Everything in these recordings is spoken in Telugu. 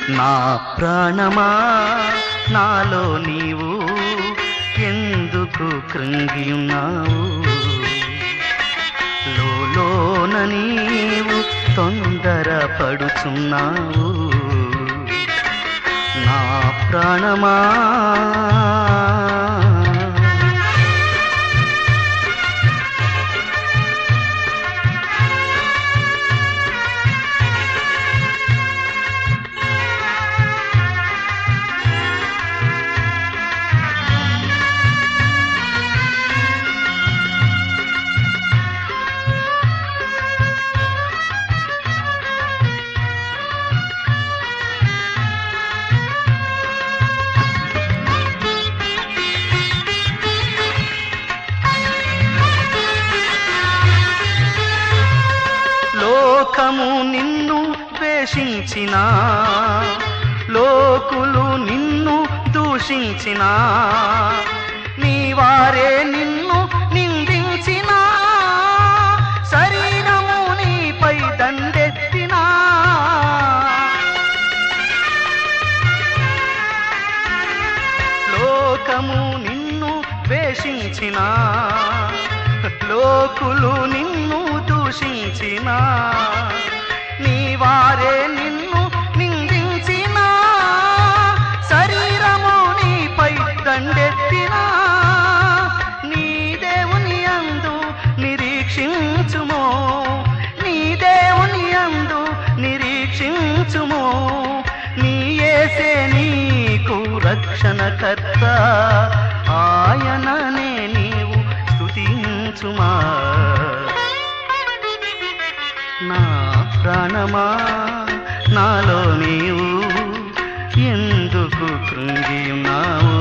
నా ప్రాణమా నాలో నీవు ఎందుకు కృంగి ఉన్నావు లోన నీవు తొందర పడుచున్నావు నా ప్రాణమా లోకము నిన్ను ద్వేషించిన లోకులు నిన్ను దూషించిన నీ వారే నిన్ను నిందించిన శరీరము నీపై దండెత్తిన లోకము నిన్ను ద్వేషించిన లోకులు నిన్ను దూషించిన నీ వారే నిన్ను నిందించిన శరీరము నీపై దండెత్తిన నీ దేవుని అందు నిరీక్షించుమో నీ దేవుని అందు నిరీక్షించుమో నీ ఏసే నీకు రక్షణకర్త ఆయననే నీవు స్తుతించుమా నా ప్రాణమా నాలో నీవు ఎందుకు కృంగి ఉన్నావు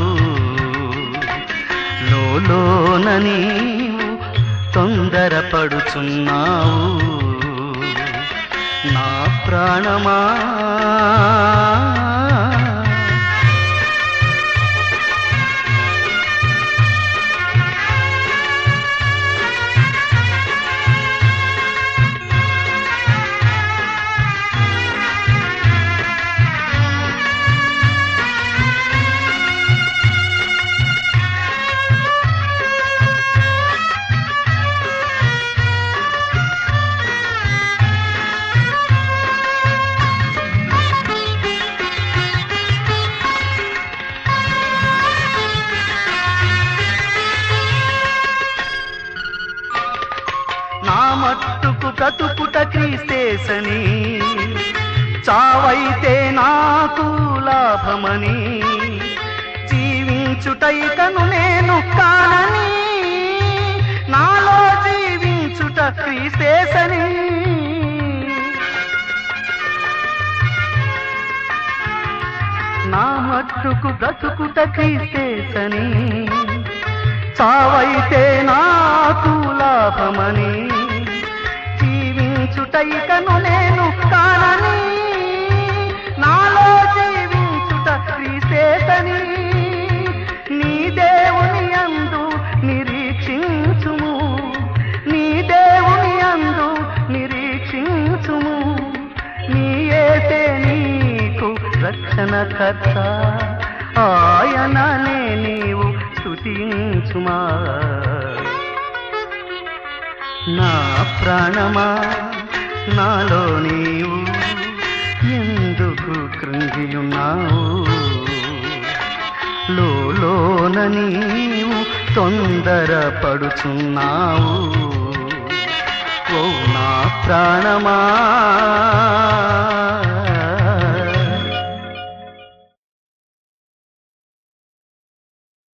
లోన నీవు తొందరపడుచున్నావు నా ప్రాణమా నా మట్టుకు బ్రతుకుట క్రీస్తేసని చావైతే నాకు లాభమని జీవించుటైకను నేను కానని నాలో జీవించుట క్రీస్తేసని నా మట్టుకు బ్రతుకుట క్రీస్తేసని చావైతే నాకు లాభమని జీవించుటైకను నేను కానని నాలో జీవించుట క్రీసేతని నీ దేవుని అందు నిరీక్షించుము నీ దేవుని అందు నిరీక్షించుము నీ ఏసే నీకు రక్షణకర్త ఆయననే నీవు స్తుతించుమా నా ప్రాణమా నాలో నీవు ఎందుకు కృంగియున్నావు లోన నీవు తొందర పడుచున్నావు ఓ నా ప్రాణమా